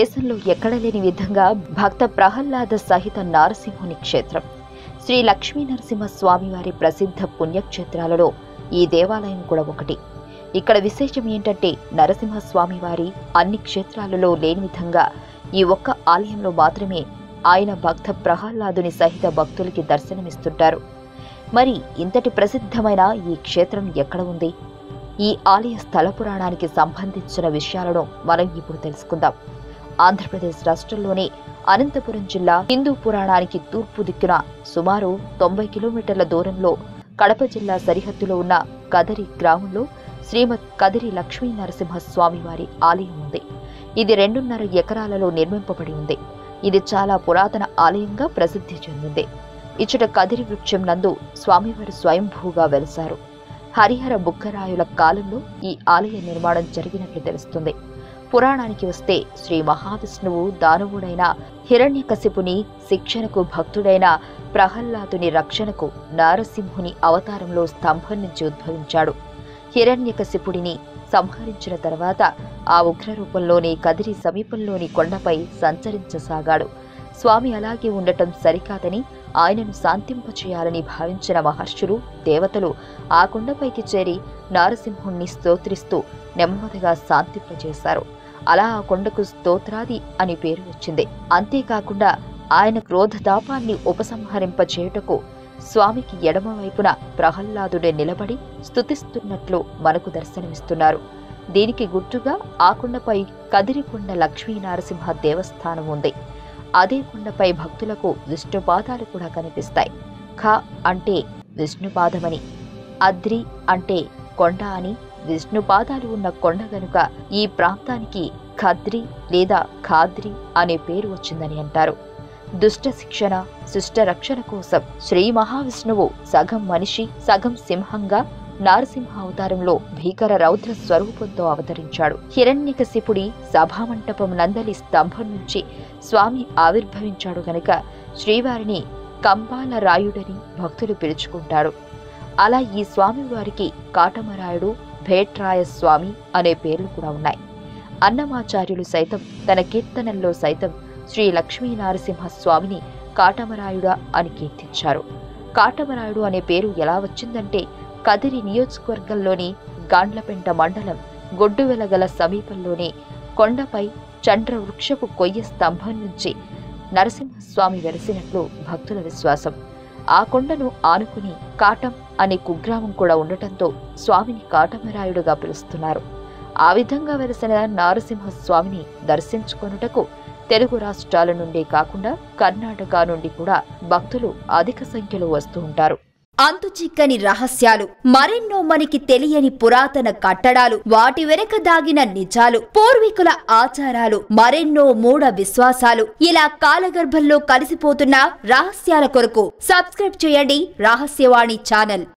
దేశంలో ఎక్కడ లేని విధంగా భక్త ప్రహ్లాద సహిత నారసింహుని క్షేత్రం శ్రీ లక్ష్మీ నరసింహ స్వామివారి ప్రసిద్ధ పుణ్యక్షేత్రాలలో ఈ దేవాలయం కూడా ఒకటి ఇక్కడ విశేషం ఏంటంటే నరసింహస్వామి వారి అన్ని క్షేత్రాలలో లేని విధంగా ఈ ఒక్క ఆలయంలో మాత్రమే ఆయన భక్త ప్రహ్లాదుని సహిత భక్తులకి దర్శనమిస్తుంటారు మరి ఇంతటి ప్రసిద్ధమైన ఈ క్షేత్రం ఎక్కడ ఉంది ఈ ఆలయ స్థల పురాణానికి సంబంధించిన విషయాలను మనం ఇప్పుడు తెలుసుకుందాం ఆంధ్రప్రదేశ్ రాష్ట్రంలోని అనంతపురం జిల్లా హిందూ పురాణానికి తూర్పు దిక్కున సుమారు తొంభై కిలోమీటర్ల దూరంలో కడప జిల్లా సరిహద్దులో ఉన్న కదరి గ్రామంలో శ్రీమద్ కదిరి లక్ష్మీ నరసింహస్వామి వారి ఆలయం ఉంది ఇది రెండున్నర ఎకరాలలో నిర్మింపబడి ఉంది ఇది చాలా పురాతన ఆలయంగా ప్రసిద్ధి చెందింది ఇచ్చట కదిరి వృక్షం నందు స్వామివారు స్వయంభూగా వెలిశారు హరిహర బుక్కరాయుల కాలంలో ఈ ఆలయ నిర్మాణం జరిగినట్లు తెలుస్తుంది పురాణానికి వస్తే శ్రీ మహావిష్ణువు దానవుడైన హిరణ్యకశిపుని శిక్షణకు భక్తుడైన ప్రహ్లాదుని రక్షణకు నారసింహుని అవతారంలో స్తంభం నుంచి ఉద్భవించాడు హిరణ్యకశిపుడిని సంహరించిన తర్వాత ఆ ఉగ్ర రూపంలోని కదిరి సమీపంలోని కొండపై సంచరించసాగాడు స్వామి అలాగే ఉండటం సరికాదని ఆయనను శాంతింపచేయాలని భావించిన మహర్షులు దేవతలు ఆ కొండపైకి చేరి నారసింహుణ్ణి స్తోత్రిస్తూ నెమ్మదిగా శాంతింపజేశారు అలా ఆ కొండకు స్తోత్రాది అని పేరు వచ్చింది అంతేకాకుండా ఆయన క్రోధతాపాన్ని ఉపసంహరింపచేయుటకు స్వామికి ఎడమ వైపున ప్రహ్లాదుడే నిలబడి స్తుతిస్తున్నట్లు మనకు దర్శనమిస్తున్నారు దీనికి గుర్తుగా ఆ కొండపై కదిరికొండ లక్ష్మీ నరసింహ దేవస్థానం ఉంది అదే కొండపై భక్తులకు విష్ణుపాదాలు కూడా కనిపిస్తాయి ఖ అంటే విష్ణుపాదమని అద్రి అంటే కొండ అని విష్ణుపాదాలు ఉన్న కొండ గనుక ఈ ప్రాంతానికి ఖద్రి లేదా ఖాద్రి అనే పేరు వచ్చిందని అంటారు దుష్ట శిక్షణ శిష్ట రక్షణ కోసం శ్రీ మహావిష్ణువు సగం మనిషి సగం సింహంగా నారసింహ అవతారంలో భీకర రౌద్ర స్వరూపంతో అవతరించాడు హిరణ్యకశిపుడి సభామంటపం నందలి స్తంభం నుంచి స్వామి ఆవిర్భవించాడు గనుక శ్రీవారిని కంబాల రాయుడని భక్తులు పిలుచుకుంటారు అలా ఈ స్వామి వారికి కాటమరాయుడు భేట్రాయ స్వామి అనే పేర్లు కూడా ఉన్నాయి అన్నమాచార్యులు సైతం తన కీర్తనల్లో సైతం శ్రీ లక్ష్మీ నరసింహ స్వామిని కాటమరాయుడా అని కీర్తించారు కాటమరాయుడు అనే పేరు ఎలా వచ్చిందంటే కదిరి నియోజకవర్గంలోని గాండ్లపెంట మండలం గొడ్డువెలగల సమీపంలోని కొండపై చండ్ర వృక్షపు కొయ్య స్తంభం నుంచి నరసింహస్వామి వెలిసినట్లు భక్తుల విశ్వాసం ఆ కొండను ఆనుకుని కాటం అనే కుగ్రామం కూడా ఉండటంతో స్వామిని కాటమరాయుడుగా పిలుస్తున్నారు ఆ విధంగా వెలిసిన నారసింహస్వామిని దర్శించుకొనుటకు తెలుగు రాష్ట్రాల నుండే కాకుండా కర్ణాటక నుండి కూడా భక్తులు అధిక సంఖ్యలో వస్తూ ఉంటారు అంతు చిక్కని రహస్యాలు మరెన్నో మనకి తెలియని పురాతన కట్టడాలు వాటి వెనక దాగిన నిజాలు పూర్వీకుల ఆచారాలు మరెన్నో మూఢ విశ్వాసాలు ఇలా కాలగర్భంలో కలిసిపోతున్న రహస్యాల కొరకు సబ్స్క్రైబ్ చేయండి రహస్యవాణి ఛానల్